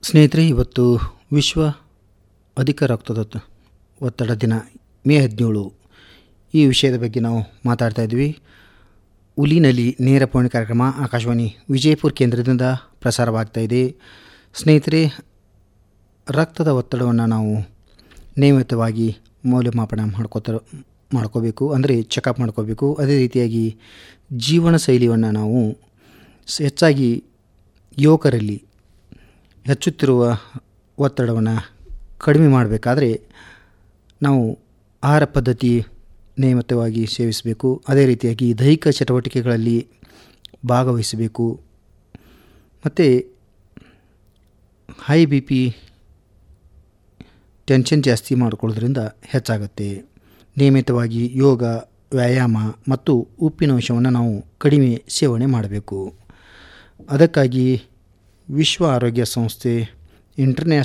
ಸ್ನೇಹಿತರೆ ಇವತ್ತು ವಿಶ್ವ ಅಧಿಕ ರಕ್ತದ ಒತ್ತಡ ದಿನ ಮೇ ಹದಿನೇಳು ಈ ವಿಷಯದ ಬಗ್ಗೆ ನಾವು ಮಾತಾಡ್ತಾ ಇದ್ವಿ ಉಲಿನಲ್ಲಿ ನೇರ ಪೌಣಿ ಕಾರ್ಯಕ್ರಮ ಆಕಾಶವಾಣಿ ವಿಜಯಪುರ ಕೇಂದ್ರದಿಂದ ಪ್ರಸಾರವಾಗ್ತಾ ಇದೆ ಸ್ನೇಹಿತರೆ ರಕ್ತದ ಒತ್ತಡವನ್ನು ನಾವು ನಿಯಮಿತವಾಗಿ ಮೌಲ್ಯಮಾಪನ ಮಾಡ್ಕೋತ ಮಾಡ್ಕೋಬೇಕು ಅಂದರೆ ಚೆಕಪ್ ಮಾಡ್ಕೋಬೇಕು ಅದೇ ರೀತಿಯಾಗಿ ಜೀವನ ಶೈಲಿಯನ್ನು ನಾವು ಸ್- ಹೆಚ್ಚಾಗಿ ಯುವಕರಲ್ಲಿ ಹೆಚ್ಚುತ್ತಿರುವ ಒತ್ತಡವನ್ನು ಕಡಿಮೆ ಮಾಡಬೇಕಾದ್ರೆ ನಾವು ಆಹಾರ ಪದ್ಧತಿ ನಿಯಮಿತವಾಗಿ ಸೇವಿಸಬೇಕು ಅದೇ ರೀತಿಯಾಗಿ ದೈಹಿಕ ಚಟುವಟಿಕೆಗಳಲ್ಲಿ ಭಾಗವಹಿಸಬೇಕು ಮತ್ತು ಹೈ ಬಿ ಪಿ ಟೆನ್ಷನ್ ಜಾಸ್ತಿ ಮಾಡ್ಕೊಳ್ಳೋದ್ರಿಂದ ಹೆಚ್ಚಾಗುತ್ತೆ ನಿಯಮಿತವಾಗಿ ಯೋಗ ವ್ಯಾಯಾಮ ಮತ್ತು ಉಪ್ಪಿನ ಅಂಶವನ್ನು ನಾವು ಕಡಿಮೆ ಸೇವನೆ ಮಾಡಬೇಕು ಅದಕ್ಕಾಗಿ ವಿಶ್ವ ಆರೋಗ್ಯ ಸಂಸ್ಥೆ ಇಂಟರ್ನ್ಯಾಷನಲ್